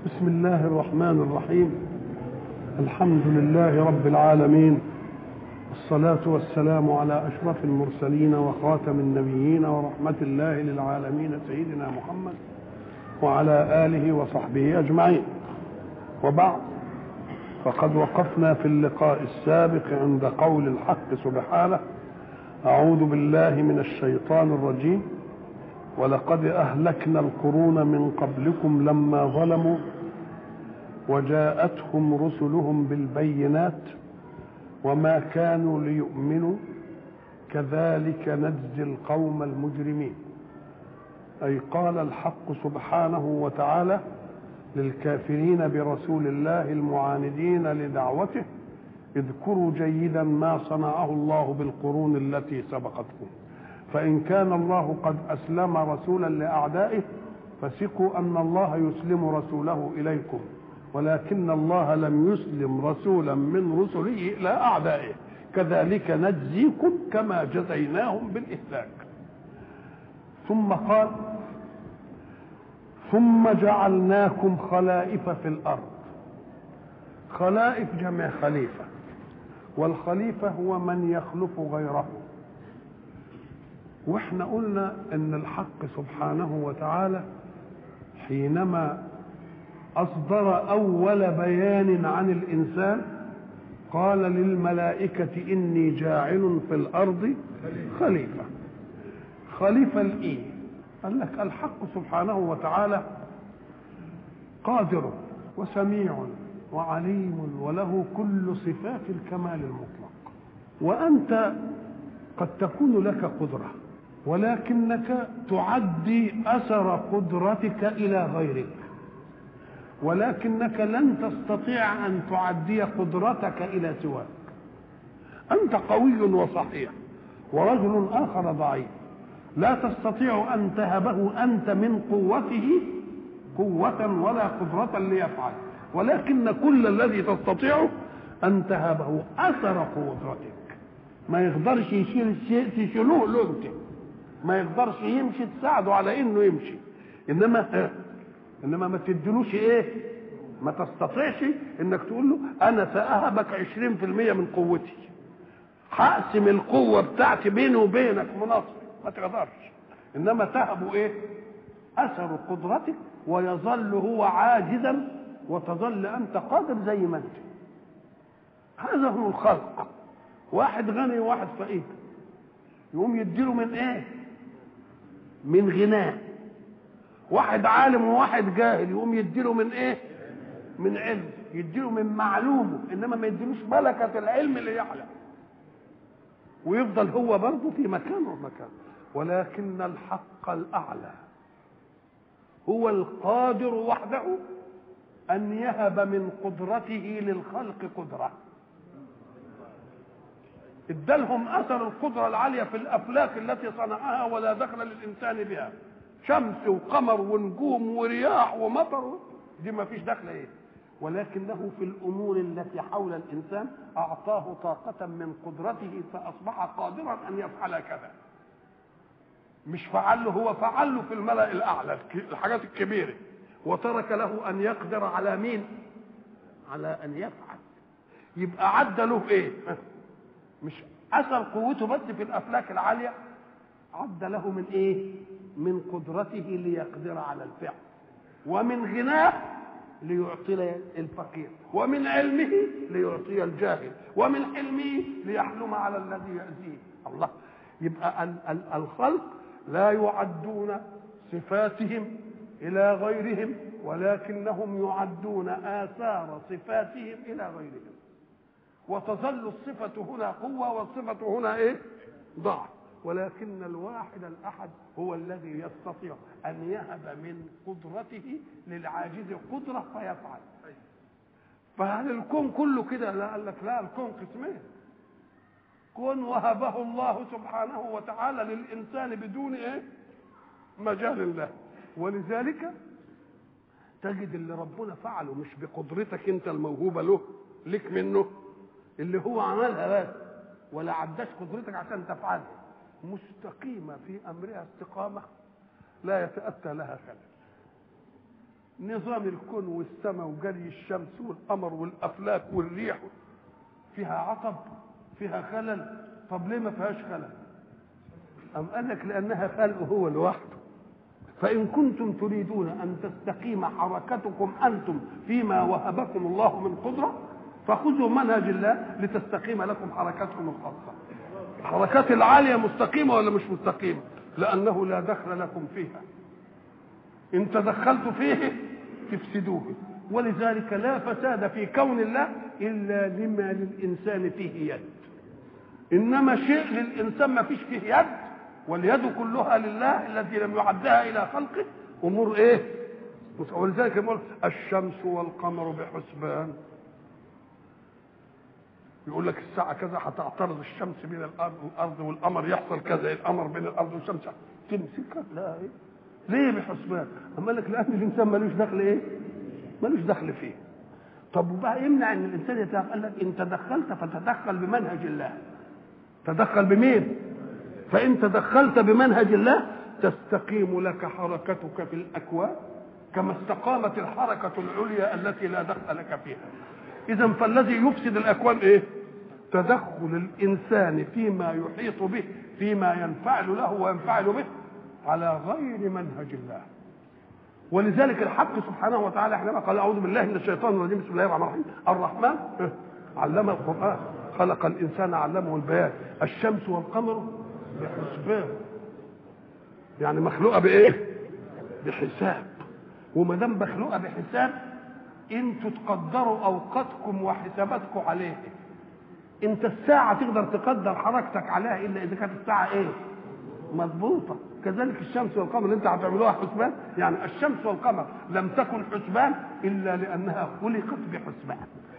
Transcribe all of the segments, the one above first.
بسم الله الرحمن الرحيم الحمد لله رب العالمين الصلاة والسلام على أشرف المرسلين وخاتم النبيين ورحمة الله للعالمين سيدنا محمد وعلى آله وصحبه أجمعين وبعد فقد وقفنا في اللقاء السابق عند قول الحق سبحانه أعوذ بالله من الشيطان الرجيم ولقد أهلكنا القرون من قبلكم لما ظلموا وجاءتهم رسلهم بالبينات وما كانوا ليؤمنوا كذلك نجزي القوم المجرمين أي قال الحق سبحانه وتعالى للكافرين برسول الله المعاندين لدعوته اذكروا جيدا ما صنعه الله بالقرون التي سبقتكم فإن كان الله قد أسلم رسولا لأعدائه فثقوا أن الله يسلم رسوله إليكم ولكن الله لم يسلم رسولا من رسله إلى أعدائه كذلك نجزيكم كما جزيناهم بالإهلاك ثم قال ثم جعلناكم خلائف في الأرض خلائف جمع خليفة والخليفة هو من يخلف غيره واحنا قلنا ان الحق سبحانه وتعالى حينما اصدر اول بيان عن الانسان قال للملائكه اني جاعل في الارض خليفه خليفه الايه قال لك الحق سبحانه وتعالى قادر وسميع وعليم وله كل صفات الكمال المطلق وانت قد تكون لك قدره ولكنك تعدي اثر قدرتك الى غيرك ولكنك لن تستطيع ان تعدي قدرتك الى سواك انت قوي وصحيح ورجل اخر ضعيف لا تستطيع ان تهبه انت من قوته قوه ولا قدره ليفعل ولكن كل الذي تستطيعه ان تهبه اثر قدرتك ما يقدرش يشيل شيء تشيلوه له انت ما يقدرش يمشي تساعده على انه يمشي انما انما ما تدلوش ايه ما تستطيعش انك تقول له انا ساهبك 20% من قوتي هقسم القوه بتاعتي بيني وبينك مناصر ما تقدرش انما تهب ايه اثر قدرتك ويظل هو عاجزا وتظل انت قادر زي ما انت هذا هو الخلق واحد غني وواحد فقير يقوم يديله من ايه من غناء واحد عالم وواحد جاهل يقوم يديله من ايه من علم يديله من معلومه انما ما يديلوش ملكة العلم اللي يعلم ويفضل هو برضه في مكانه مكان ولكن الحق الاعلى هو القادر وحده ان يهب من قدرته للخلق قدره ادالهم اثر القدره العاليه في الافلاك التي صنعها ولا دخل للانسان بها شمس وقمر ونجوم ورياح ومطر دي ما فيش دخل ايه ولكنه في الامور التي حول الانسان اعطاه طاقه من قدرته فاصبح قادرا ان يفعل كذا مش فعل له هو فعل له في الملا الاعلى الحاجات الكبيره وترك له ان يقدر على مين على ان يفعل يبقى عدى له ايه مش اثر قوته بس في الافلاك العاليه عد له من ايه من قدرته ليقدر على الفعل ومن غناه ليعطي الفقير ومن علمه ليعطي الجاهل ومن حلمه ليحلم على الذي يأذيه الله يبقى ال- ال- الخلق لا يعدون صفاتهم الى غيرهم ولكنهم يعدون اثار صفاتهم الى غيرهم وتظل الصفة هنا قوة والصفة هنا ايه؟ ضعف ولكن الواحد الأحد هو الذي يستطيع أن يهب من قدرته للعاجز قدرة فيفعل فهل الكون كله كده لا قال لك لا الكون قسمين كون وهبه الله سبحانه وتعالى للإنسان بدون ايه مجال له ولذلك تجد اللي ربنا فعله مش بقدرتك انت الموهوبة له لك منه اللي هو عملها بس ولا عداش قدرتك عشان تفعلها مستقيمة في أمرها استقامة لا يتأتى لها خلل نظام الكون والسماء وجري الشمس والقمر والافلاك والريح فيها عطب فيها خلل طب ليه ما فيهاش خلل أم قال لك لأنها خلق هو لوحده فإن كنتم تريدون أن تستقيم حركتكم أنتم فيما وهبكم الله من قدرة فخذوا منهج الله لتستقيم لكم حركتكم الخاصة الحركات العالية مستقيمة ولا مش مستقيمة لأنه لا دخل لكم فيها إن تدخلت فيه تفسدوه ولذلك لا فساد في كون الله إلا لما للإنسان فيه يد إنما شيء للإنسان ما فيش فيه يد واليد كلها لله الذي لم يعدها إلى خلقه أمور إيه ولذلك يقول الشمس والقمر بحسبان يقول لك الساعة كذا هتعترض الشمس بين الأرض والأرض والقمر يحصل كذا القمر بين الأرض والشمس تمسكها لا إيه ليه بحسبان؟ أما لك لأن الإنسان ملوش دخل إيه؟ ملوش دخل فيه. طب وبقى يمنع إن الإنسان يتدخل؟ قال لك إن تدخلت فتدخل بمنهج الله. تدخل بمين؟ فإن تدخلت بمنهج الله تستقيم لك حركتك في الأكوان كما استقامت الحركة العليا التي لا دخل لك فيها. إذا فالذي يفسد الأكوان إيه؟ تدخل الإنسان فيما يحيط به فيما ينفعل له وينفعل به على غير منهج الله ولذلك الحق سبحانه وتعالى حينما قال اعوذ بالله من الشيطان الرجيم بسم الله الرحمن الرحيم الرحمن علم القران خلق الانسان علمه البيان الشمس والقمر بحسبان يعني مخلوقه بايه بحساب وما دام مخلوقه بحساب انتوا تقدروا اوقاتكم وحساباتكم عليه انت الساعه تقدر تقدر حركتك عليها الا اذا كانت الساعه ايه مضبوطه كذلك الشمس والقمر اللي انت هتعملوها حسبان يعني الشمس والقمر لم تكن حسبان الا لانها خلقت بحسبان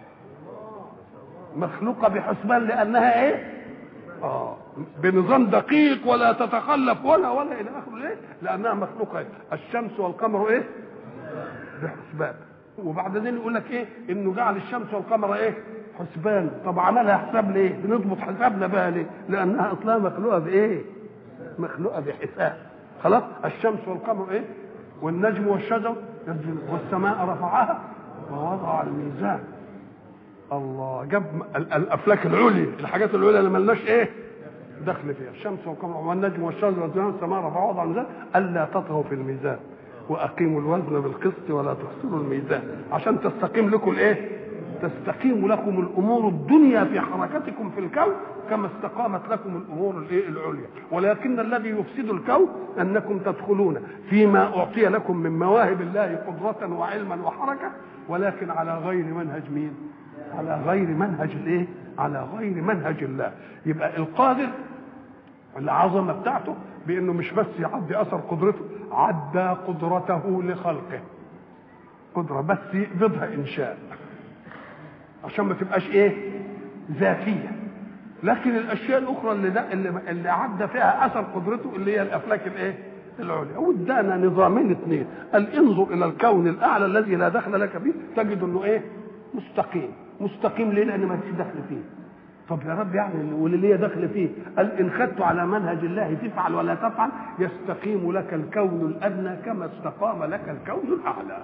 مخلوقه بحسبان لانها ايه اه بنظام دقيق ولا تتخلف ولا ولا الى اخره ليه لانها مخلوقه إيه؟ الشمس والقمر ايه بحسبان وبعدين يقول لك ايه انه جعل الشمس والقمر ايه حسبان طب عملها حساب ليه بنضبط حسابنا بقى ليه لانها اصلها مخلوقه بايه مخلوقه بحساب خلاص الشمس والقمر ايه والنجم والشجر والسماء رفعها ووضع الميزان الله جاب الافلاك العليا الحاجات العليا اللي ملناش ايه دخل فيها الشمس والقمر والنجم والشجر والسماء رفعها ووضع الميزان الا تطغوا في الميزان واقيموا الوزن بالقسط ولا تخسروا الميزان عشان تستقيم لكم الايه تستقيم لكم الامور الدنيا في حركتكم في الكون كما استقامت لكم الامور الايه العليا ولكن الذي يفسد الكون انكم تدخلون فيما اعطي لكم من مواهب الله قدره وعلما وحركه ولكن على غير منهج مين على غير منهج الايه على غير منهج الله يبقى القادر العظمه بتاعته بانه مش بس يعدي اثر قدرته عدى قدرته لخلقه قدره بس يقبضها انشاء عشان ما تبقاش ايه ذاتيه لكن الاشياء الاخرى اللي ده اللي, اللي عدى فيها اثر قدرته اللي هي الافلاك الايه العليا وادانا نظامين اثنين قال انظر الى الكون الاعلى الذي لا دخل لك فيه تجد انه ايه مستقيم مستقيم ليه لان ما فيش دخل فيه طب يا رب يعني واللي ليه دخل فيه قال ان خدت على منهج الله تفعل ولا تفعل يستقيم لك الكون الادنى كما استقام لك الكون الاعلى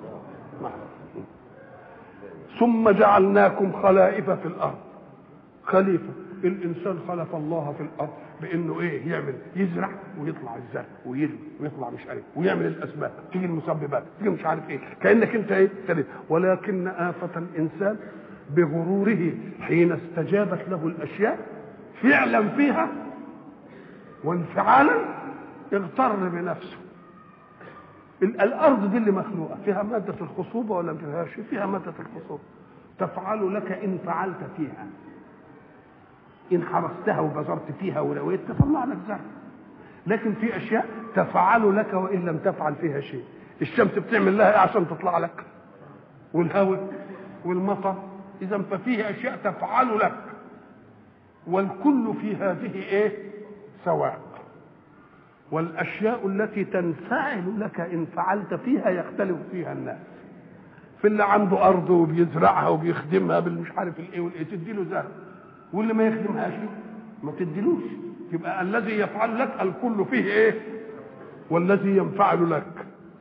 ثم جعلناكم خلائف في الارض خليفه الانسان خلف الله في الارض بانه ايه يعمل يزرع ويطلع الزرع ويرمي ويطلع مش عارف ويعمل الاسباب تيجي المسببات تيجي مش عارف ايه كانك انت ايه خليفه ولكن افه الانسان بغروره حين استجابت له الاشياء فعلا فيها وانفعالا اغتر بنفسه الارض دي اللي مخلوقه فيها ماده الخصوبه ولا ما فيهاش فيها ماده الخصوبه تفعل لك ان فعلت فيها ان حرستها وبذرت فيها ولويت تطلع لك زرع لكن في اشياء تفعل لك وان لم تفعل فيها شيء الشمس بتعمل لها ايه عشان تطلع لك والهواء والمطر اذا ففيه اشياء تفعل لك والكل في هذه ايه سواء والاشياء التي تنفعل لك ان فعلت فيها يختلف فيها الناس في اللي عنده ارض وبيزرعها وبيخدمها بالمش عارف الايه والايه تدي له زرع واللي ما يخدمهاش ما تديلوش يبقى الذي يفعل لك الكل فيه ايه والذي ينفعل لك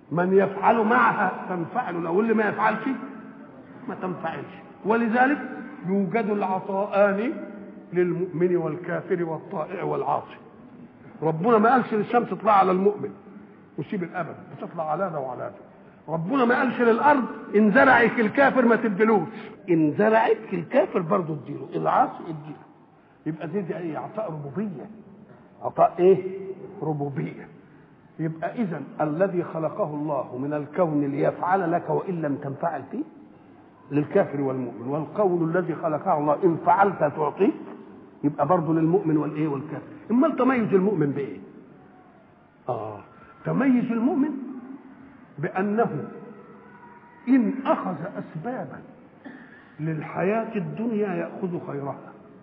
من يفعل معها تنفعل له واللي ما يفعلش ما تنفعلش ولذلك يوجد العطاءان للمؤمن والكافر والطائع والعاصي ربنا ما قالش للشمس تطلع على المؤمن وسيب الابد بتطلع على ده وعلى ده ربنا ما قالش للارض ان زرعك الكافر ما تدلوش ان زرعك الكافر برضه اديله العاصي اديله يبقى دي, دي ايه عطاء ربوبيه عطاء ايه ربوبيه يبقى اذا الذي خلقه الله من الكون ليفعل لك وان لم تنفعل فيه للكافر والمؤمن والقول الذي خلقه الله ان فعلت تعطيك يبقى برضه للمؤمن والايه والكافر امال تميز المؤمن بايه اه تميز المؤمن بانه ان اخذ اسبابا للحياه الدنيا ياخذ خيرها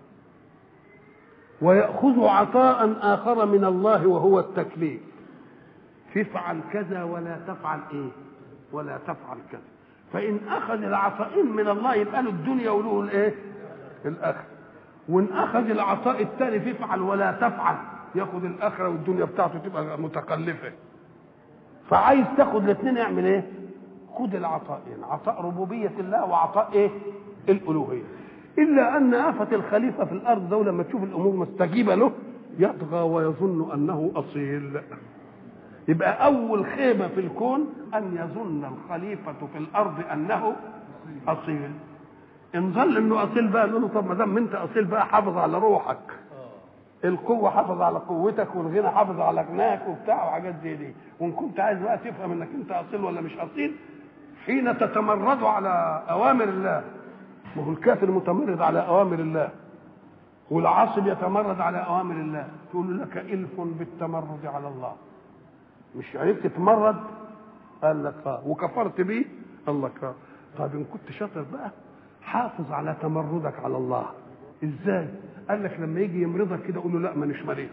وياخذ عطاء اخر من الله وهو التكليف تفعل كذا ولا تفعل ايه ولا تفعل كذا فان اخذ العطاء من الله يبقى له الدنيا وله الايه الاخره وان اخذ العطاء الثاني تفعل ولا تفعل ياخذ الاخره والدنيا بتاعته تبقى متقلفه فعايز تاخذ الاثنين اعمل ايه خذ العطاءين عطاء ربوبيه الله وعطاء ايه الالوهيه الا ان افه الخليفه في الارض ده لما تشوف الامور مستجيبه له يطغى ويظن انه اصيل يبقى اول خيبه في الكون ان يظن الخليفه في الارض انه اصيل ان ظل انه اصيل بقى نقول له طب ما دام انت اصيل بقى حافظ على روحك القوه حافظ على قوتك والغنى حافظ على غناك وبتاع وحاجات زي دي وان كنت عايز بقى تفهم انك انت اصيل ولا مش اصيل حين تتمرد على اوامر الله ما هو الكافر متمرد على اوامر الله والعاصب يتمرد على اوامر الله تقول لك الف بالتمرد على الله مش عرفت تتمرد قال لك اه وكفرت بيه قال لك اه طيب ان كنت شاطر بقى حافظ على تمردك على الله ازاي قال لك لما يجي يمرضك كده قول له لا مانيش مريض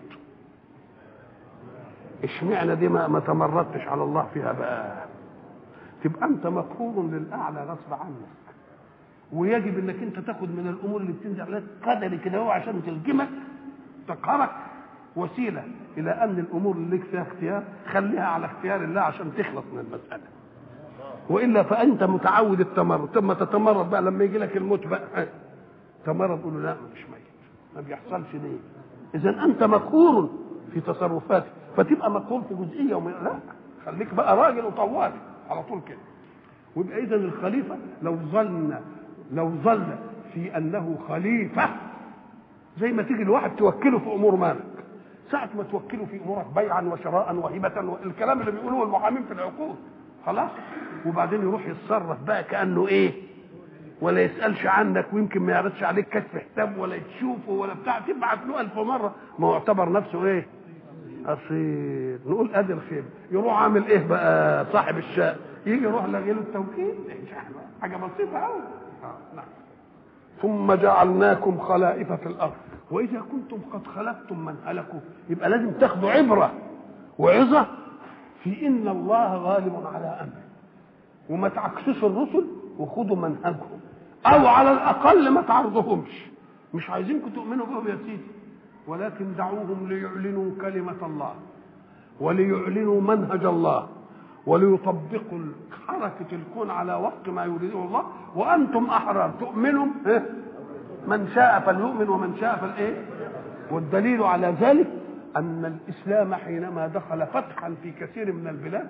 اشمعنى دي ما, ما تمردتش على الله فيها بقى تبقى انت مقهور للاعلى غصب عنك ويجب انك انت تاخد من الامور اللي بتنزل عليك قدري كده هو عشان تلجمك تقهرك وسيله الى ان الامور اللي لك فيها اختيار خليها على اختيار الله عشان تخلص من المساله والا فانت متعود التمرد ثم تتمرد بقى لما يجي لك الموت بقى تمرد تقول له لا مش ميت ما بيحصلش ليه اذا انت مقهور في تصرفاتك فتبقى مقهور في جزئيه ومن لا خليك بقى راجل وطوالي على طول كده ويبقى اذا الخليفه لو ظن لو ظل في انه خليفه زي ما تيجي الواحد توكله في امور مالك ساعة ما توكله في امورك بيعا وشراء وهبة الكلام اللي بيقولوه المحامين في العقود خلاص وبعدين يروح يتصرف بقى كانه ايه ولا يسالش عنك ويمكن ما يعرضش عليك كشف حساب ولا تشوفه ولا بتاع تبعت له ألف مره ما هو يعتبر نفسه ايه اصيل نقول ادي الخير يروح عامل ايه بقى صاحب الشقه يجي يروح لغي له التوكيل حاجه بسيطه قوي نعم ثم جعلناكم خلائف في الارض واذا كنتم قد خلقتم من هلكوا يبقى لازم تاخذوا عبره وعظه في ان الله غالب على امره وما تعكسوش الرسل وخدوا منهجهم او على الاقل ما تعرضهمش مش عايزينكم تؤمنوا بهم يا سيدي ولكن دعوهم ليعلنوا كلمه الله وليعلنوا منهج الله وليطبقوا حركة الكون على وفق ما يريده الله وأنتم أحرار تؤمنوا من شاء فليؤمن ومن شاء فالايه والدليل على ذلك أن الإسلام حينما دخل فتحا في كثير من البلاد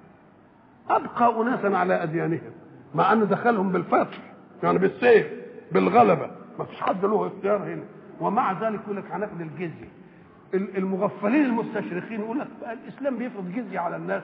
أبقى أناسا على أديانهم مع أنه دخلهم بالفتح يعني بالسيف بالغلبة ما فيش حد له اختيار هنا ومع ذلك يقول لك هناخد الجزية المغفلين المستشرقين يقول لك الإسلام بيفرض جزية على الناس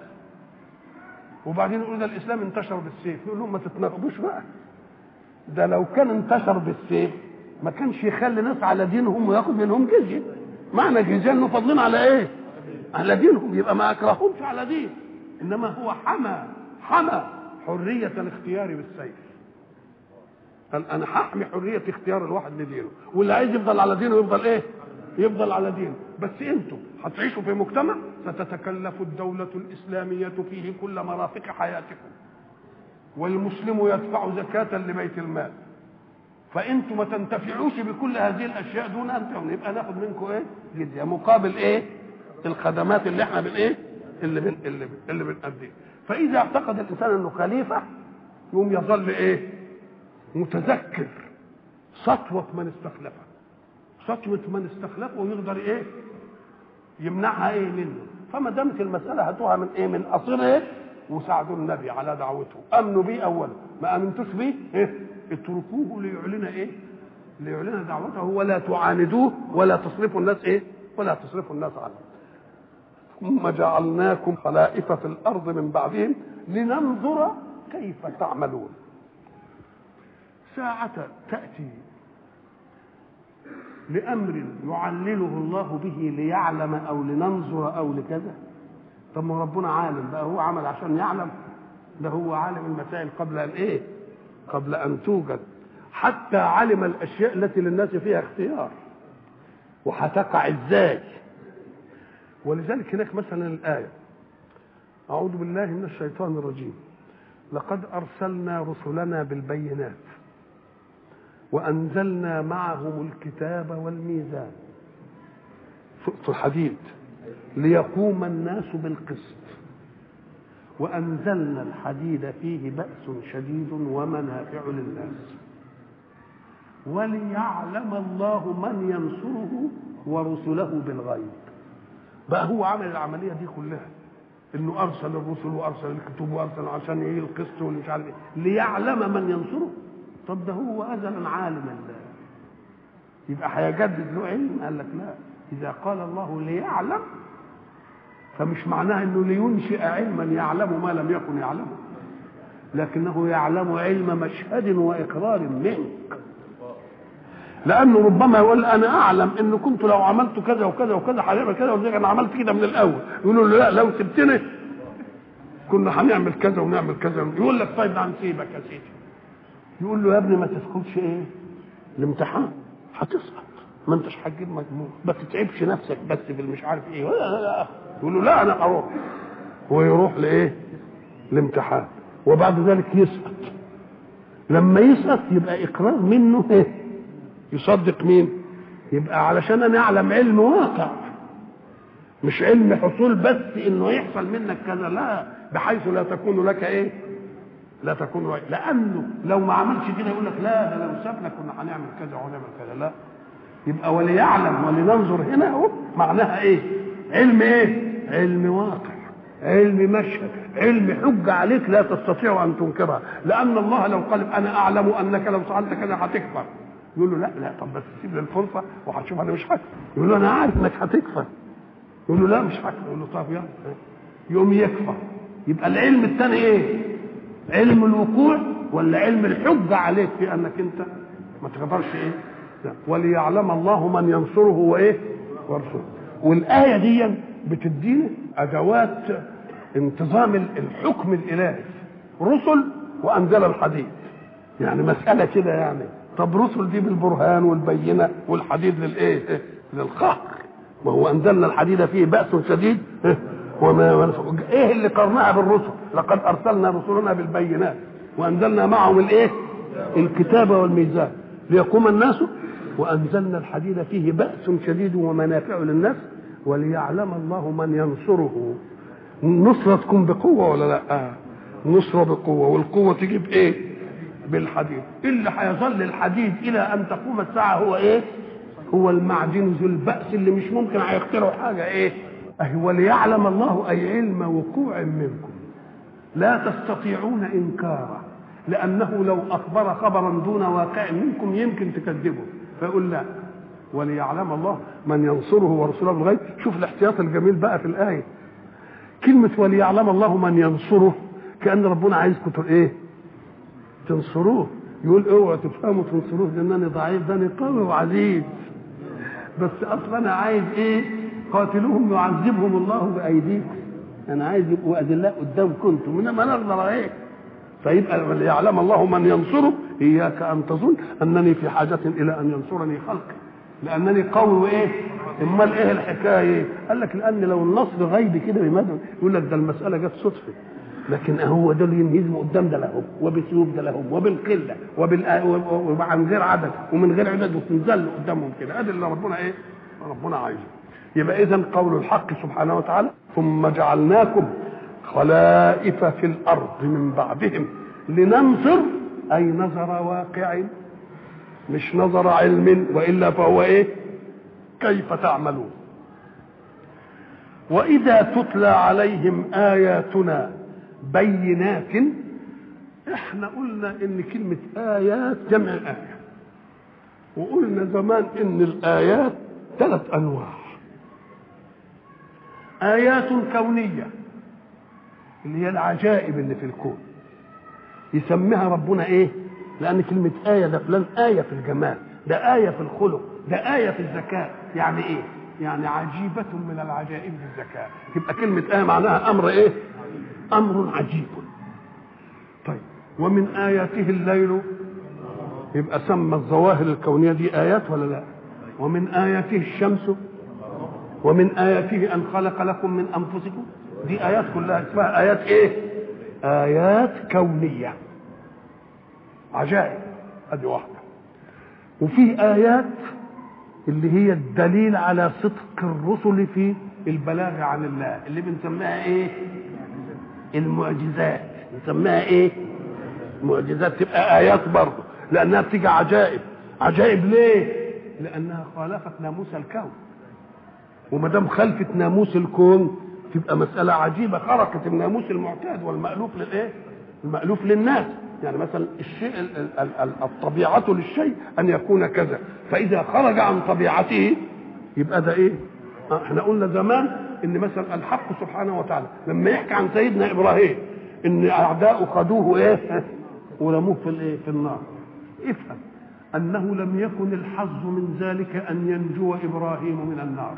وبعدين يقول ده الإسلام انتشر بالسيف يقول لهم ما تتناقضوش بقى ده لو كان انتشر بالسيف ما كانش يخلي ناس على دينهم وياخد منهم جزيه معنى جزيه انه فاضلين على ايه على دينهم يبقى ما اكرههمش على دين انما هو حمى حمى حريه الاختيار بالسيف قال انا هحمي حريه اختيار الواحد لدينه واللي عايز يفضل على دينه يفضل ايه يفضل على دينه بس انتم هتعيشوا في مجتمع ستتكلف الدولة الإسلامية فيه كل مرافق حياتكم والمسلم يدفع زكاة لبيت المال فانتم ما تنتفعوش بكل هذه الاشياء دون ان تكونوا يبقى ناخد منكم ايه جزيه مقابل ايه الخدمات اللي احنا بن ايه اللي بن اللي, بن اللي بنأديها فاذا اعتقد الانسان انه خليفه يقوم يظل ايه متذكر سطوه من استخلفه سطوه من استخلفه ويقدر ايه يمنعها ايه منه فما دامت المساله هاتوها من ايه من قصير ايه وساعدوا النبي على دعوته امنوا بيه اولا ما امنتوش بيه ايه اتركوه ليعلن ايه ليعلن دعوته ولا تعاندوه ولا تصرفوا الناس ايه ولا تصرفوا الناس عنه ثم جعلناكم خلائف في الارض من بعدهم لننظر كيف تعملون ساعة تأتي لأمر يعلله الله به ليعلم أو لننظر أو لكذا طب ما ربنا عالم بقى هو عمل عشان يعلم ده هو عالم المسائل قبل أن إيه قبل أن توجد حتى علم الأشياء التي للناس فيها اختيار وهتقع إزاي ولذلك هناك مثلا الآية أعوذ بالله من الشيطان الرجيم لقد أرسلنا رسلنا بالبينات وأنزلنا معهم الكتاب والميزان سورة الحديد ليقوم الناس بالقسط وأنزلنا الحديد فيه بأس شديد ومنافع للناس وليعلم الله من ينصره ورسله بالغيب بقى هو عمل العملية دي كلها انه ارسل الرسل وارسل الكتب وارسل عشان ايه القسط واللي مش عارف ايه ليعلم من ينصره طب ده هو ازلا عالما يبقى هيجدد له علم قال لك لا اذا قال الله ليعلم فمش معناه انه لينشئ علما يعلم ما لم يكن يعلمه لكنه يعلم علم مشهد واقرار منك لانه ربما يقول انا اعلم ان كنت لو عملت كذا وكذا وكذا هنعمل كذا ولذلك انا عملت كده من الاول يقولوا له لا لو سبتني كنا هنعمل كذا ونعمل كذا يقول لك طيب هنسيبك يا سيدي يقول له يا ابني ما تسكتش ايه الامتحان هتسقط ما انتش هتجيب مجموع ما تتعبش نفسك بس في المش عارف ايه يقول له لا انا اروح ويروح لايه الامتحان وبعد ذلك يسقط لما يسقط يبقى اقرار منه ايه يصدق مين يبقى علشان انا اعلم علم واقع مش علم حصول بس انه يحصل منك كذا لا بحيث لا تكون لك ايه لا تكون رأي. لانه لو ما عملش كده يقول لك لا ده لو سابنا كنا هنعمل كذا ونعمل كذا لا يبقى وليعلم ولننظر هنا اهو معناها ايه علم ايه علم واقع علم مشهد علم حجة عليك لا تستطيع أن تنكرها لأن الله لو قال أنا أعلم أنك لو فعلت كذا هتكفر يقول له لا لا طب بس سيب لي الفرصة وهتشوف أنا مش هكفر يقول له أنا عارف إنك هتكفر يقول له لا مش هكفر يقول له طب يلا يوم يكفر يبقى العلم الثاني إيه؟ علم الوقوع ولا علم الحجة عليك في أنك أنت ما تقدرش إيه؟ لا. وليعلم الله من ينصره وإيه؟ ورسوله والآية دي بتدينا أدوات انتظام الحكم الإلهي رسل وأنزل الحديد يعني مسألة كده يعني طب رسل دي بالبرهان والبينة والحديد للإيه؟ للقهر ما هو أنزلنا الحديد فيه بأس شديد وما ايه اللي قرنها بالرسل لقد ارسلنا رسلنا بالبينات وانزلنا معهم الايه الكتاب والميزان ليقوم الناس وانزلنا الحديد فيه باس شديد ومنافع للناس وليعلم الله من ينصره النصرة تكون بقوة ولا لا نصرة بقوة والقوة تجي بإيه بالحديد اللي هيظل الحديد إلى أن تقوم الساعة هو إيه هو المعدن ذو البأس اللي مش ممكن هيخترعوا حاجة إيه أهي وليعلم الله أي علم وقوع منكم لا تستطيعون إنكاره لأنه لو أخبر خبرا دون واقع منكم يمكن تكذبه فيقول لا وليعلم الله من ينصره ورسوله بالغيب شوف الاحتياط الجميل بقى في الآية كلمة وليعلم الله من ينصره كأن ربنا عايزكم ايه تنصروه يقول اوعوا تفهموا تنصروه لانني ضعيف ده انا قوي وعزيز بس اصلا انا عايز ايه قاتلوهم يعذبهم الله بايديكم انا عايز يبقوا اذلاء قدامكم انتم انما انا اقدر ايه فيبقى ليعلم الله من ينصره اياك ان تظن انني في حاجه الى ان ينصرني خلقي لانني قوي وايه امال ايه الحكايه قال لك لان لو النصر غيبي كده بمدى يقول لك ده المساله جت صدفه لكن هو دول ينهزموا قدام ده لهم وبسيوف ده لهم وبالقله وبال وعن غير عدد ومن غير عدد وتنزل قدامهم كده ادي اللي ربنا ايه ربنا عايزه يبقى اذا قول الحق سبحانه وتعالى ثم جعلناكم خلائف في الارض من بعدهم لننظر اي نظر واقع مش نظر علم والا فهو ايه كيف تعملون واذا تتلى عليهم اياتنا بينات احنا قلنا ان كلمه ايات جمع ايه وقلنا زمان ان الايات ثلاث انواع ايات كونيه اللي هي العجائب اللي في الكون يسميها ربنا ايه لان كلمه ايه ده فلان ايه في الجمال ده ايه في الخلق ده ايه في الذكاء يعني ايه يعني عجيبة من العجائب في الذكاء يبقى كلمة آية معناها أمر إيه؟ أمر عجيب طيب ومن آياته الليل يبقى سمى الظواهر الكونية دي آيات ولا لا؟ ومن آياته الشمس ومن آياته أن خلق لكم من أنفسكم دي آيات كلها اسمها آيات إيه؟ آيات كونية عجائب ادي واحده وفي ايات اللي هي الدليل على صدق الرسل في البلاغ عن الله اللي بنسميها ايه المعجزات نسميها ايه معجزات تبقى ايات برضه لانها بتيجي عجائب عجائب ليه لانها خالفت ناموس الكون وما دام خلفت ناموس الكون تبقى مساله عجيبه خرقت الناموس المعتاد والمالوف للايه المالوف للناس يعني مثلا الشيء الطبيعة للشيء أن يكون كذا فإذا خرج عن طبيعته يبقى ده إيه؟ احنا قلنا زمان ان مثلا الحق سبحانه وتعالى لما يحكي عن سيدنا ابراهيم ان اعداؤه خدوه ايه ورموه في الايه في النار افهم انه لم يكن الحظ من ذلك ان ينجو ابراهيم من النار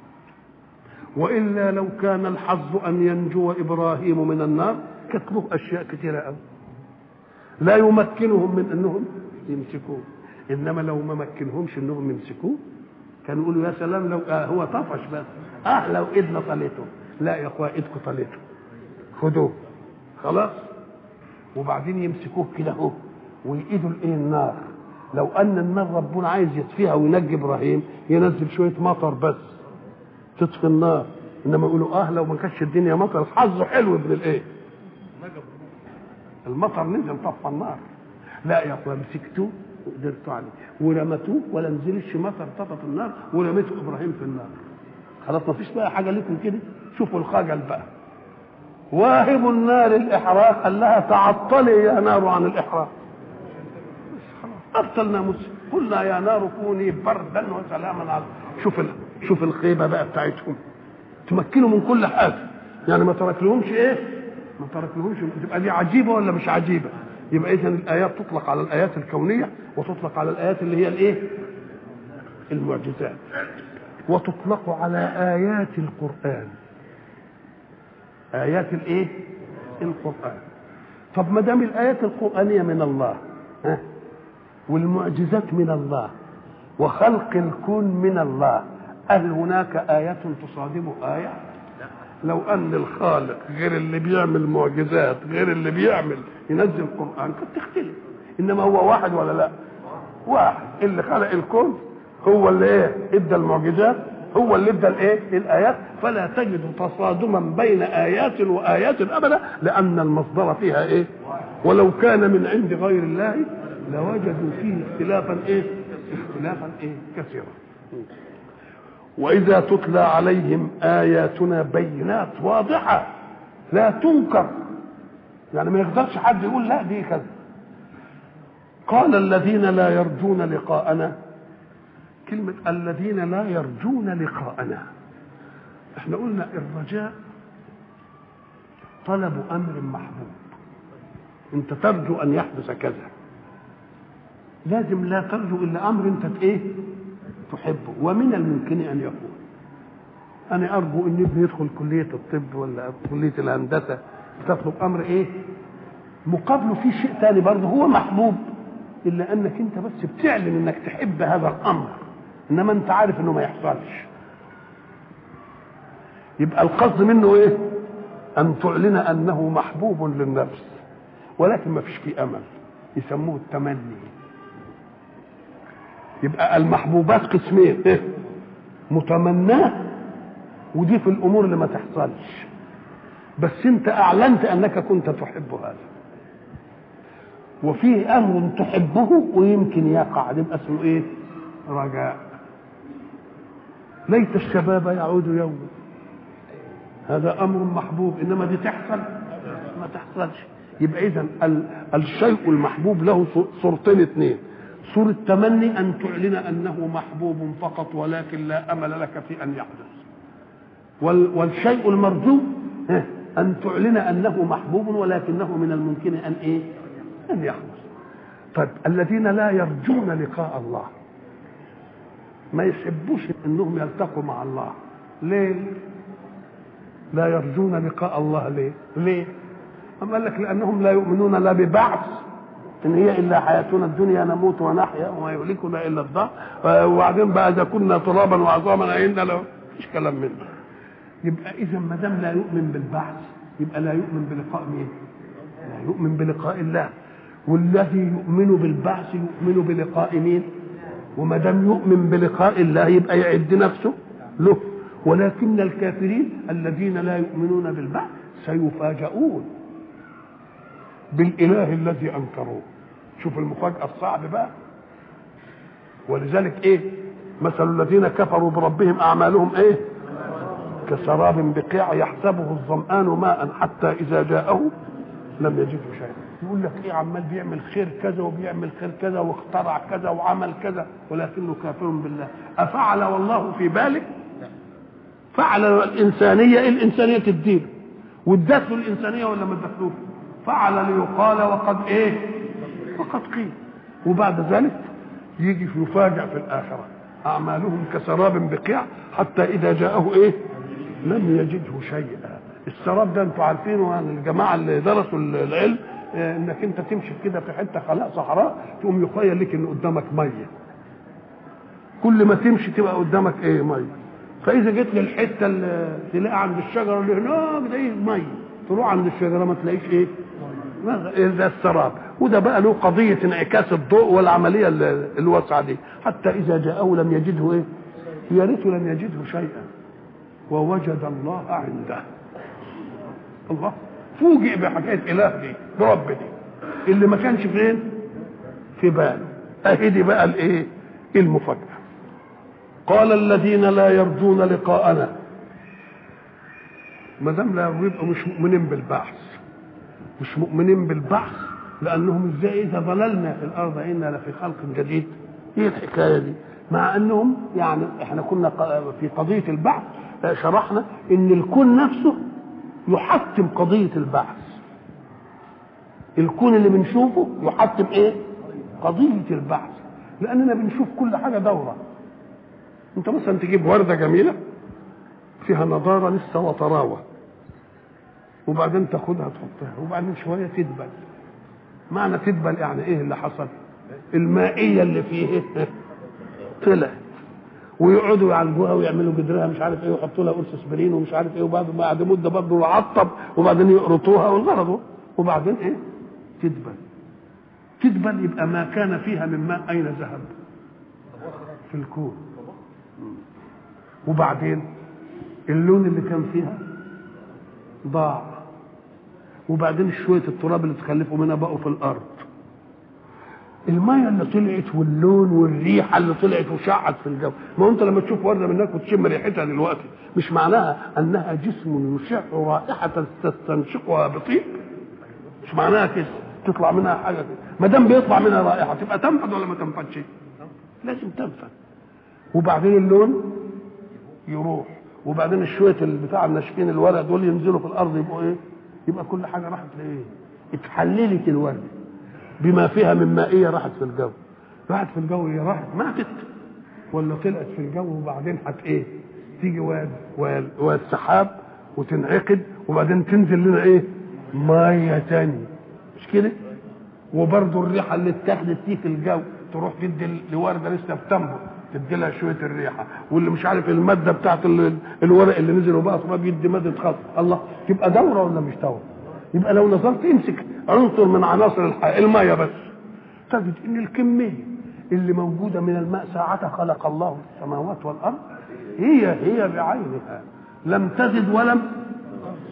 والا لو كان الحظ ان ينجو ابراهيم من النار كانت له اشياء كثيره قوي لا يمكنهم من انهم يمسكوه انما لو ما مكنهمش انهم يمسكوه كانوا يقولوا يا سلام لو آه هو طفش بس اه لو ايدنا طليته لا يا اخويا ايدكم طليته خدوه خلاص وبعدين يمسكوه كده اهو ويقيدوا الايه النار لو ان النار ربنا عايز يطفيها وينجي ابراهيم ينزل شويه مطر بس تطفي النار انما يقولوا اه لو ما كانتش الدنيا مطر حظه حلو ابن الايه المطر نزل طفى النار لا يا اخويا مسكتوه وقدرتوا عليه ورمتوه ولا نزلش مطر طفت النار ورميته ابراهيم في النار خلاص ما فيش بقى حاجه لكم كده شوفوا الخجل بقى واهب النار الاحراق قال لها تعطلي يا نار عن الاحراق ابطلنا مسلم قلنا يا نار كوني بردا وسلاما على شوف ال... شوف الخيبه بقى بتاعتهم تمكنوا من كل حاجه يعني ما ترك لهمش ايه ما ترك لهمش تبقى دي عجيبه ولا مش عجيبه يبقى اذا الايات تطلق على الايات الكونيه وتطلق على الايات اللي هي الايه المعجزات وتطلق على ايات القران ايات الايه القران طب ما دام الايات القرانيه من الله ها والمعجزات من الله وخلق الكون من الله هل هناك آية تصادم آية؟ لو أن الخالق غير اللي بيعمل معجزات غير اللي بيعمل ينزل قرآن كانت تختلف إنما هو واحد ولا لا؟ واحد اللي خلق الكون هو اللي إيه؟ إدى المعجزات هو اللي ادى الايه؟ الايات فلا تجد تصادما بين ايات وايات ابدا لان المصدر فيها ايه؟ ولو كان من عند غير الله لوجدوا فيه اختلافا ايه؟ اختلافا ايه؟ كثيرا. واذا تتلى عليهم اياتنا بينات واضحه لا تنكر يعني ما يقدرش حد يقول لا دي كذا قال الذين لا يرجون لقاءنا كلمة الذين لا يرجون لقاءنا احنا قلنا الرجاء طلب امر محبوب انت ترجو ان يحدث كذا لازم لا ترجو الا امر انت ايه تحبه ومن الممكن ان يكون انا ارجو ان ابني يدخل كليه الطب ولا كليه الهندسه تطلب امر ايه مقابله في شيء ثاني برضه هو محبوب الا انك انت بس بتعلن انك تحب هذا الامر انما انت عارف انه ما يحصلش يبقى القصد منه ايه ان تعلن انه محبوب للنفس ولكن ما فيش فيه امل يسموه التمني يبقى المحبوبات قسمين إيه؟ متمناه ودي في الامور اللي ما تحصلش بس انت اعلنت انك كنت تحب هذا وفيه امر تحبه ويمكن يقع يبقى اسمه ايه رجاء ليت الشباب يعود يوما هذا امر محبوب انما دي تحصل ما تحصلش يبقى اذا الشيء المحبوب له صورتين اثنين صورة تمني أن تعلن أنه محبوب فقط ولكن لا أمل لك في أن يحدث والشيء المرجو أن تعلن أنه محبوب ولكنه من الممكن أن إيه؟ أن يحدث. طيب الذين لا يرجون لقاء الله ما يحبوش أنهم يلتقوا مع الله ليه؟ لا يرجون لقاء الله ليه؟ ليه؟ أم قال لك لأنهم لا يؤمنون لا ببعث إن هي إلا حياتنا الدنيا نموت ونحيا وما يهلكنا إلا الدهر وبعدين بقى إذا كنا ترابا وعظاما أئنا له مفيش كلام منه يبقى اذا ما دام لا يؤمن بالبعث يبقى لا يؤمن بلقاء مين؟ لا يؤمن بلقاء الله والذي يؤمن بالبعث يؤمن بلقاء مين؟ وما دام يؤمن بلقاء الله يبقى يعد نفسه له ولكن الكافرين الذين لا يؤمنون بالبعث سيفاجؤون بالاله الذي انكروه شوف المفاجاه الصعب بقى ولذلك ايه مثل الذين كفروا بربهم اعمالهم ايه كسراب بقيع يحسبه الظمآن ماء حتى إذا جاءه لم يجده شيئا يقول لك ايه عمال بيعمل خير كذا وبيعمل خير كذا واخترع كذا وعمل كذا ولكنه كافر بالله أفعل والله في باله فعل الإنسانية الإنسانية تديله وادت له الإنسانية ولا ما ادتلوش فعل ليقال وقد ايه وقد قيل وبعد ذلك يجي يفاجأ في الآخرة أعمالهم كسراب بقيع حتى إذا جاءه إيه لم يجده شيئا السراب ده انتوا عارفينه عن الجماعه اللي درسوا العلم انك انت تمشي كده في حته خلاء صحراء تقوم يخيل لك ان قدامك ميه كل ما تمشي تبقى قدامك ايه ميه فاذا جيت للحته اللي تلاقي عند الشجره اللي هناك ده ايه ميه تروح عند الشجره ما تلاقيش ايه ده السراب وده بقى له قضيه انعكاس الضوء والعمليه الواسعه دي حتى اذا جاءه لم يجده ايه يا ريته لم يجده شيئا ووجد الله عنده الله فوجئ بحكايه اله دي برب دي اللي ما كانش فين في باله اهي دي بقى الايه المفاجاه قال الذين لا يرجون لقاءنا ما دام لا يبقوا مش مؤمنين بالبعث مش مؤمنين بالبعث لانهم ازاي اذا ضللنا في الارض انا لفي خلق جديد ايه الحكايه دي مع انهم يعني احنا كنا في قضيه البعث شرحنا ان الكون نفسه يحتم قضيه البعث الكون اللي بنشوفه يحتم ايه قضيه البعث لاننا بنشوف كل حاجه دوره انت مثلا تجيب ورده جميله فيها نضاره لسه وطراوه وبعدين تاخدها تحطها وبعدين شويه تدبل معنى تدبل يعني ايه اللي حصل المائيه اللي فيه طلعت ويقعدوا يعالجوها ويعملوا جدرها مش عارف ايه ويحطوا لها قرص اسبرين ومش عارف ايه وبعد بعد مده برضه يعطب وبعدين يقرطوها والغرض وبعدين ايه تدبل تدبل يبقى ما كان فيها من ماء اين ذهب في الكون وبعدين اللون اللي كان فيها ضاع وبعدين شويه التراب اللي تخلفوا منها بقوا في الارض الميه اللي طلعت واللون والريحه اللي طلعت وشعت في الجو ما هو انت لما تشوف ورده من هناك وتشم ريحتها دلوقتي مش معناها انها جسم يشع رائحه تستنشقها بطيب مش معناها كده تطلع منها حاجه كده ما دام بيطلع منها رائحه تبقى تنفذ ولا ما تنفذش لازم تنفذ وبعدين اللون يروح وبعدين الشويه بتاع الناشفين الورق دول ينزلوا في الارض يبقوا ايه يبقى كل حاجه راحت لايه اتحللت الورده بما فيها من مائيه راحت في الجو راحت في الجو هي راحت ماتت ولا طلعت في الجو وبعدين هت ايه تيجي واد واد, واد سحاب وتنعقد وبعدين تنزل لنا ايه ميه تاني مش كده وبرضه الريحه اللي اتاخدت دي في الجو تروح تدي لورده لسه بتنبت تدي لها شويه الريحه واللي مش عارف الماده بتاعت الورق اللي نزل وبقى تراب يدي ماده خاص الله تبقى دوره ولا مش دوره يبقى لو نظرت امسك عنصر من عناصر الحياه الميه بس تجد ان الكميه اللي موجوده من الماء ساعة خلق الله السماوات والارض هي هي بعينها لم تزد ولم تنقص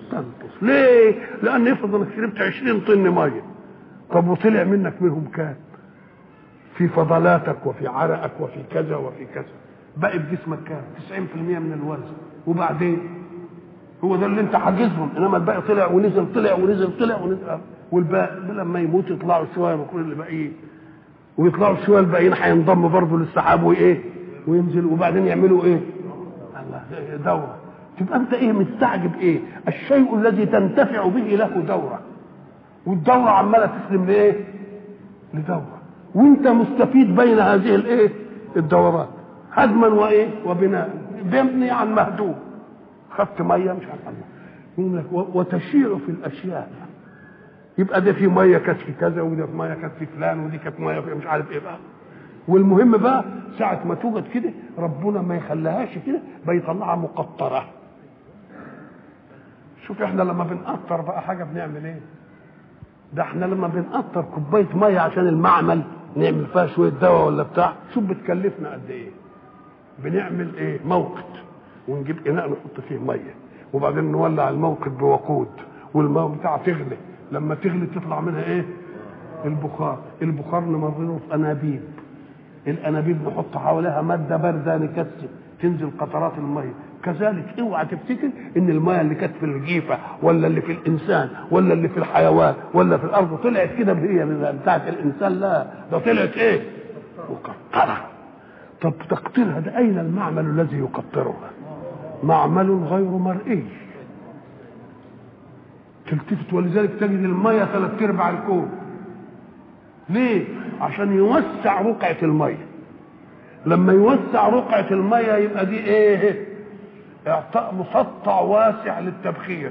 ينقص ليه لان افرض انك شربت 20 طن ميه طب وطلع منك منهم كام في فضلاتك وفي عرقك وفي كذا وفي كذا باقي في جسمك كام 90% من الوزن وبعدين هو ده اللي انت حاجزهم انما الباقي طلع ونزل طلع ونزل طلع ونزل والباقي لما يموت يطلعوا شويه من اللي باقيين ويطلعوا شويه الباقيين هينضموا برضه للسحاب وايه وينزل وبعدين يعملوا ايه الله دوره تبقى انت ايه مستعجب ايه الشيء الذي تنتفع به له دوره والدوره عماله تسلم لايه لدوره وانت مستفيد بين هذه الايه الدورات هدما وايه وبناء بيبني عن مهدوم خدت ميه مش عارف يقول لك وتشيع في الاشياء يبقى ده في ميه كانت في كذا وده في ميه كانت في فلان ودي كانت ميه في مش عارف ايه بقى والمهم بقى ساعة ما توجد كده ربنا ما يخليهاش كده بيطلعها مقطرة شوف احنا لما بنقطر بقى حاجة بنعمل ايه ده احنا لما بنقطر كوباية مية عشان المعمل نعمل فيها شوية دواء ولا بتاع شوف بتكلفنا قد ايه بنعمل ايه موقد ونجيب اناء نحط فيه ميه وبعدين نولع الموقد بوقود والماء بتاع تغلي لما تغلي تطلع منها ايه البخار البخار نمرره في انابيب الانابيب نحط حواليها ماده بارده نكثف تنزل قطرات الميه كذلك اوعى تفتكر ان الميه اللي كانت في الجيفه ولا اللي في الانسان ولا اللي في الحيوان ولا في الارض طلعت كده هي بتاعت الانسان لا ده طلعت ايه مقطره طب تقطيرها ده اين المعمل الذي يقطرها معمل غير مرئي تلتفت ولذلك تجد الميه ثلاث ارباع الكون ليه عشان يوسع رقعه الميه لما يوسع رقعه الميه يبقى دي ايه اعطاء مسطع واسع للتبخير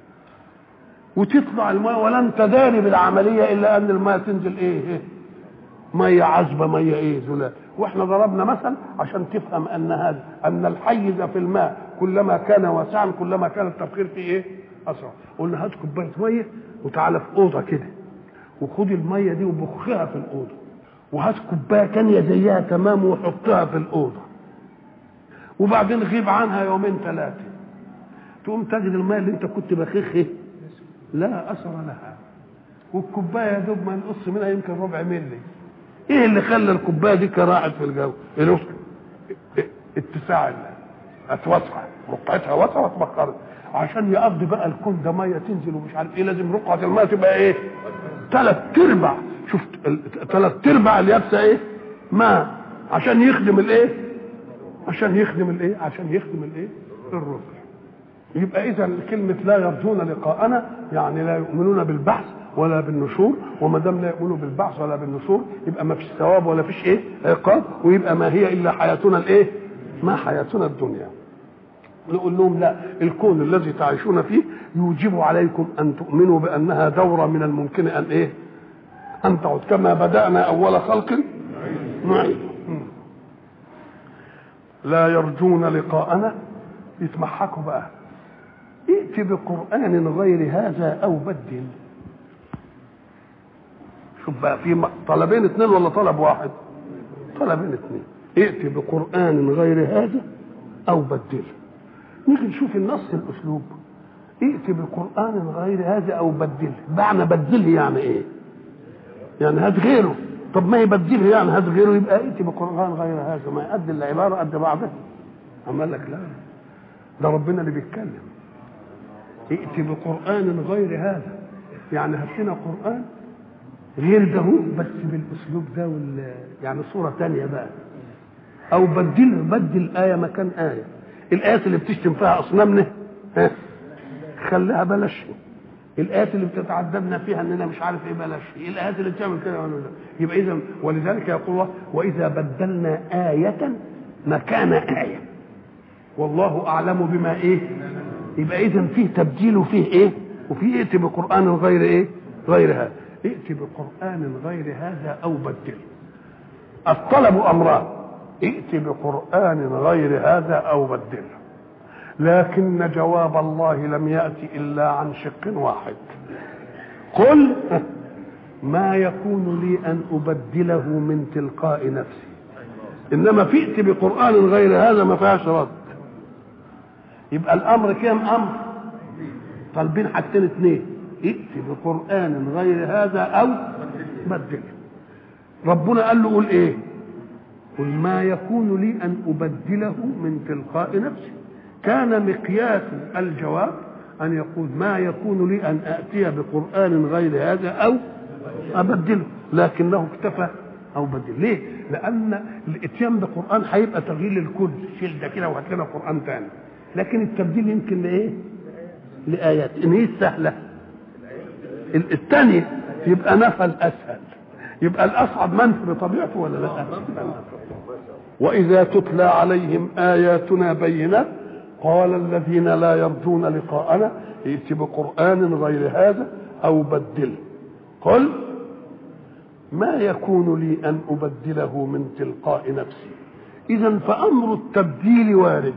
وتطلع الميه ولن تداري بالعمليه الا ان الميه تنزل ايه ميه عذبه ميه ايه زلال واحنا ضربنا مثل عشان تفهم ان هذا ان الحيز في الماء كلما كان واسعا كلما كان التبخير فيه ايه اسرع قلنا هات كوبايه ميه وتعالى في اوضه كده وخد الميه دي وبخها في الاوضه وهات كوبايه ثانيه زيها تمام وحطها في الاوضه وبعدين غيب عنها يومين ثلاثه تقوم تجد الميه اللي انت كنت بخخه لا اثر لها والكوبايه يا دوب ما نقص منها يمكن ربع ملي ايه اللي خلى الكوبايه دي راحت في الجو اتساع اتوسع رقعتها وسع واتبخرت عشان يقضي بقى الكون ده ميه تنزل ومش عارف ايه لازم رقعه الميه تبقى ايه ثلاث ارباع شفت ثلاث ارباع اليابسه ايه ماء عشان يخدم الايه عشان يخدم الايه عشان يخدم الايه الركع يبقى اذا كلمه لا يرجون لقاءنا يعني لا يؤمنون بالبعث ولا بالنشور وما دام لا يؤمنوا بالبعث ولا بالنشور يبقى ما فيش ثواب ولا فيش ايه عقاب ويبقى ما هي الا حياتنا الايه ما حياتنا الدنيا نقول لهم لا الكون الذي تعيشون فيه يوجب عليكم ان تؤمنوا بانها دوره من الممكن ان ايه ان تعود كما بدانا اول خلق نعيد لا يرجون لقاءنا يتمحكوا بقى ائت بقران غير هذا او بدل شوف بقى في طلبين اثنين ولا طلب واحد طلبين اثنين ائت بقران غير هذا او بدله نيجي نشوف النص الاسلوب ائت بقران غير هذا او بدله معنى بدله يعني ايه يعني هات غيره طب ما يبدله يعني هات غيره يبقى ائت بقران غير هذا ما قد العباره قد بعضها عمال لك لا ده ربنا اللي بيتكلم ائت بقران غير هذا يعني هات لنا قران غير ده بس بالاسلوب ده وال يعني صوره ثانيه بقى او بدل بدل ايه مكان ايه الايات اللي بتشتم فيها اصنامنا ها خليها بلاش الايات اللي بتتعذبنا فيها اننا مش عارف ايه بلاش الايات اللي بتعمل كده ولا لا يبقى اذا ولذلك يقول الله واذا بدلنا آية مكان آية والله اعلم بما ايه يبقى اذا فيه تبديل وفيه ايه وفيه ائت بقران غير ايه غير هذا ائت بقران غير هذا او بدل الطلب امران ائت بقران غير هذا او بدل لكن جواب الله لم ياتي الا عن شق واحد قل ما يكون لي ان ابدله من تلقاء نفسي انما فئت بقران غير هذا ما فيهاش رد يبقى الامر كام امر طالبين حاجتين اثنين ائت بقران غير هذا او بدله ربنا قال له قول ايه قل ما يكون لي ان ابدله من تلقاء نفسي كان مقياس الجواب ان يقول ما يكون لي ان اتي بقران غير هذا او ابدله لكنه اكتفى او بدل ليه لان الاتيان بقران هيبقى تغيير للكل شيل ده كده وهات لنا قران ثاني لكن التبديل يمكن لايه لايات ان هي سهله الثانيه يبقى نفى الاسهل يبقى الاصعب منفي بطبيعته ولا لا واذا تتلى عليهم اياتنا بينات قال الذين لا يرجون لقاءنا ائت بقران غير هذا او بدله قل ما يكون لي ان ابدله من تلقاء نفسي اذا فامر التبديل وارد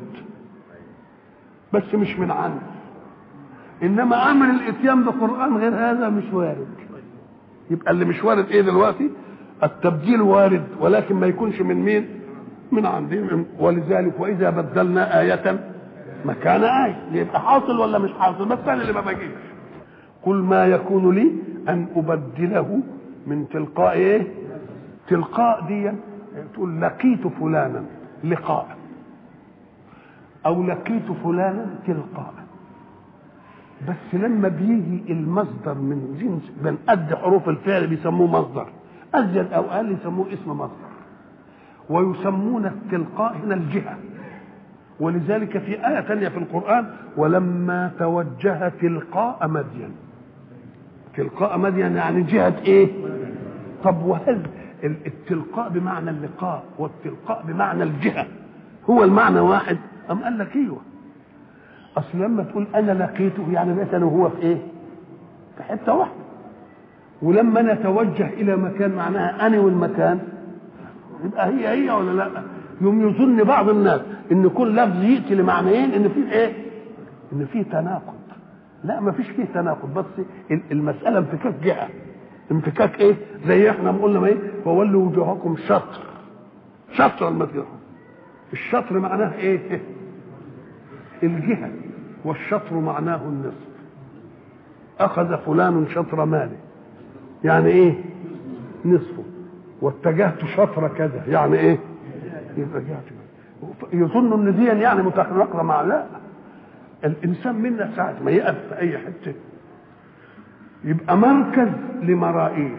بس مش من عندي انما امر الاتيان بقران غير هذا مش وارد يبقى اللي مش وارد ايه دلوقتي التبديل وارد ولكن ما يكونش من مين من عندي ولذلك واذا بدلنا ايه مكان ايه يبقى حاصل ولا مش حاصل بس انا اللي ما بجيش قل ما يكون لي ان ابدله من تلقاء ايه تلقاء دي تقول لقيت فلانا لقاء او لقيت فلانا تلقاء بس لما بيجي المصدر من جنس من قد حروف الفعل بيسموه مصدر ازيد او اقل يسموه اسم مصدر ويسمون التلقاء هنا الجهه ولذلك في آية ثانية في القرآن ولما توجه تلقاء مدين تلقاء مدين يعني جهة ايه طب وهل التلقاء بمعنى اللقاء والتلقاء بمعنى الجهة هو المعنى واحد أم قال لك ايوه اصل لما تقول انا لقيته يعني بقيت انا وهو في ايه في حته واحده ولما انا اتوجه الى مكان معناها انا والمكان يبقى هي هي ولا لا يوم يظن بعض الناس ان كل لفظ ياتي لمعنيين ان في ايه ان في تناقض لا ما فيش فيه تناقض بس المساله انفكاك جهه انفكاك ايه زي احنا ما قلنا ايه فولوا وجوهكم شطر شطر المسجد الشطر معناه ايه الجهه والشطر معناه النصف اخذ فلان شطر ماله يعني ايه نصفه واتجهت شطر كذا يعني ايه يبقى جهت يظن ان دي يعني متناقضه مع لا الانسان منا ساعه ما يقف في اي حته يبقى مركز لمرائيه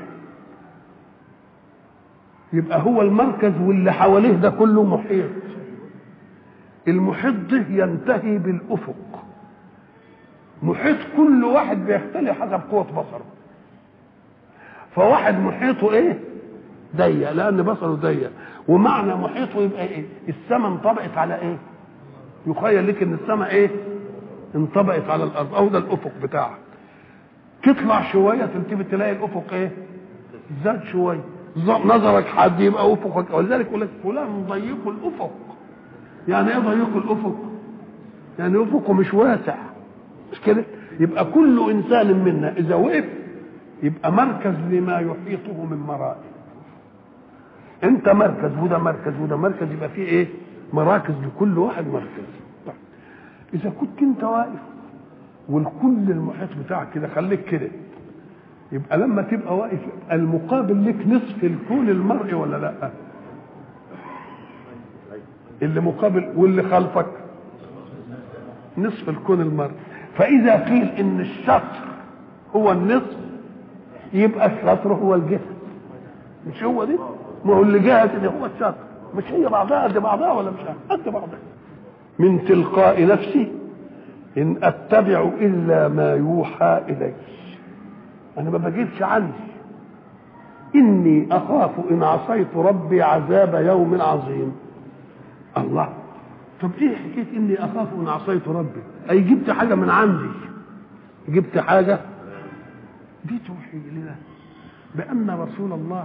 يبقى هو المركز واللي حواليه ده كله محيط المحيط ده ينتهي بالافق محيط كل واحد بيختلف حسب قوه بصره فواحد محيطه ايه ضيق لان بصره ضيق ومعنى محيطه يبقى ايه السماء انطبقت على ايه يخيل لك ان السماء ايه انطبقت على الارض او ده الافق بتاعك تطلع شويه تنتبه تلاقي الافق ايه زاد شويه نظرك حد يبقى افقك ولذلك يقول لك فلان ضيق الافق يعني ايه ضيق الافق يعني افقه مش واسع مش كده يبقى كل انسان منا اذا وقف يبقى مركز لما يحيطه من مرائي انت مركز وده مركز وده مركز يبقى فيه ايه مراكز لكل واحد مركز طيب. اذا كنت انت واقف والكل المحيط بتاعك كده خليك كده يبقى لما تبقى واقف المقابل لك نصف الكون المرئي ولا لا اللي مقابل واللي خلفك نصف الكون المرئي فاذا قيل ان الشطر هو النصف يبقى الشطر هو الجسم مش هو دي ما هو اللي جاهز اللي هو الشطر مش هي بعضها قد بعضها ولا مش قد بعضها من تلقاء نفسي ان اتبع الا ما يوحى الي انا ما بجيبش عني اني اخاف ان عصيت ربي عذاب يوم عظيم الله طب ايه حكايه اني اخاف ان عصيت ربي اي جبت حاجه من عندي جبت حاجه دي توحي لنا بان رسول الله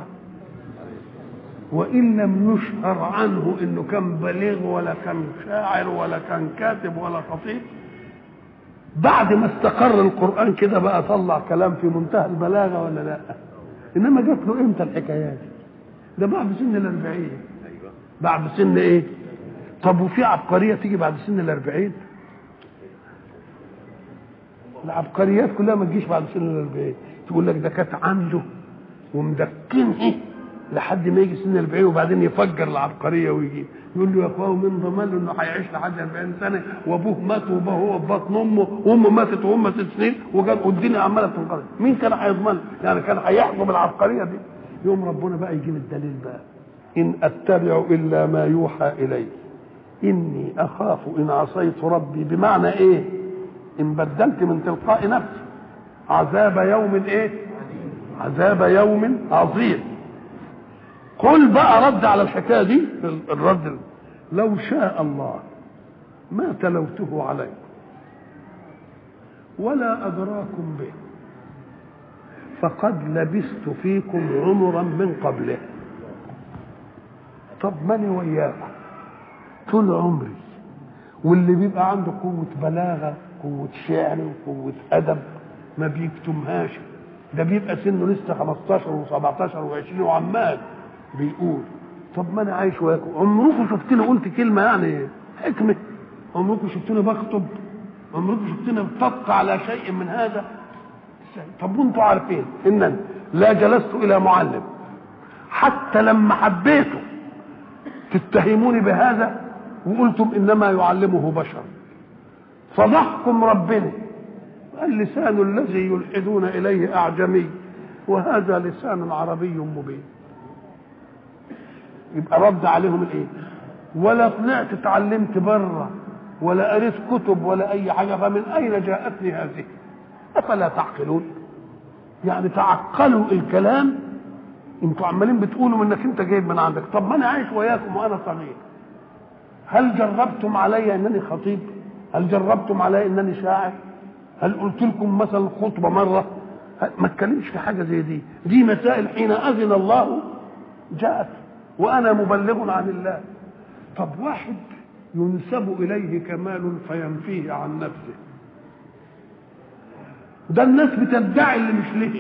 وان لم يشهر عنه انه كان بليغ ولا كان شاعر ولا كان كاتب ولا خطيب بعد ما استقر القران كده بقى طلع كلام في منتهى البلاغه ولا لا انما جات له امتى الحكايات ده بعد سن الأربعين بعد سن ايه طب وفي عبقريه تيجي بعد سن الأربعين العبقريات كلها ما تجيش بعد سن الأربعين تقول لك ده كانت عنده ومدكنه لحد ما يجي سن 40 وبعدين يفجر العبقريه ويجي يقول له يا اخويا مين ضمان له انه هيعيش لحد 40 سنه وابوه مات وابوه هو في بطن امه وامه ماتت وهم ست سنين وكان والدنيا عماله تنقرض مين كان هيضمن يعني كان هيحكم العبقريه دي يوم ربنا بقى يجيب الدليل بقى ان اتبع الا ما يوحى الي اني اخاف ان عصيت ربي بمعنى ايه ان بدلت من تلقاء نفسي عذاب يوم ايه عذاب يوم عظيم قل بقى رد على الحكايه دي الرد لو شاء الله ما تلوته عليكم ولا ادراكم به فقد لبثت فيكم عمرا من قبله طب ماني وياكم طول عمري واللي بيبقى عنده قوة بلاغة قوة شعر وقوة أدب ما بيكتمهاش ده بيبقى سنه لسه 15 و17 و20 وعمال بيقول طب ما انا عايش وياكم عمركم شفتني قلت كلمه يعني حكمه عمركم شفتني بخطب عمركم شفتني بتبقى على شيء من هذا طب وانتوا عارفين ان لا جلست الى معلم حتى لما حبيته تتهموني بهذا وقلتم انما يعلمه بشر فضحكم ربنا اللسان الذي يلحدون اليه اعجمي وهذا لسان عربي مبين يبقى رد عليهم الايه ولا طلعت اتعلمت بره ولا قريت كتب ولا اي حاجه فمن اين جاءتني هذه افلا تعقلون يعني تعقلوا الكلام انتوا عمالين بتقولوا انك انت جايب من عندك طب ما انا عايش وياكم وانا صغير هل جربتم علي انني خطيب هل جربتم علي انني شاعر هل قلت لكم مثلا خطبه مره ما اتكلمش في حاجه زي دي دي مسائل حين اذن الله جاءت وانا مبلغ عن الله طب واحد ينسب اليه كمال فينفيه عن نفسه ده الناس بتدعي اللي مش ليه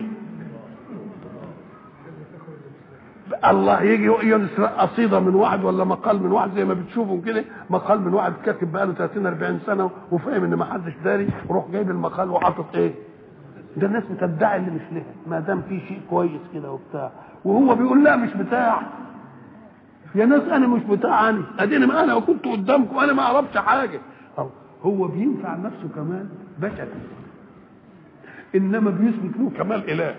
الله يجي يسرق قصيده من واحد ولا مقال من واحد زي ما بتشوفوا كده مقال من واحد كاتب بقاله 30 40 سنه وفاهم ان ما حدش داري وروح جايب المقال وحاطط ايه ده الناس بتدعي اللي مش لها ما دام في شيء كويس كده وبتاع وهو بيقول لا مش بتاع يا ناس انا مش بتاعني اديني ما انا وكنت قدامكم انا ما اعرفش حاجه أو هو بينفع نفسه كمان بشر انما بيثبت له كمال اله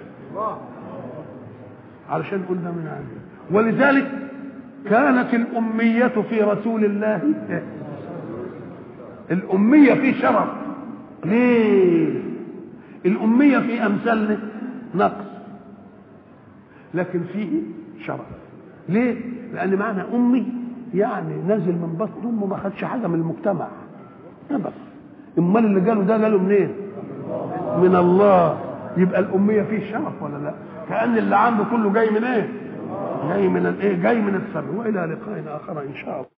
علشان قلنا من عنده ولذلك كانت الأمية في رسول الله الأمية في شرف ليه الأمية في أمثالنا نقص لكن فيه شرف ليه لأن معنى أمي يعني نازل من بطن أمه ما خدش حاجة من المجتمع أبدا أمال اللي قاله ده قاله منين من الله يبقى الأمية فيه شرف ولا لا كأن اللي عنده كله جاي من ايه جاي من الايه جاي من السماء والى لقاء اخر ان شاء الله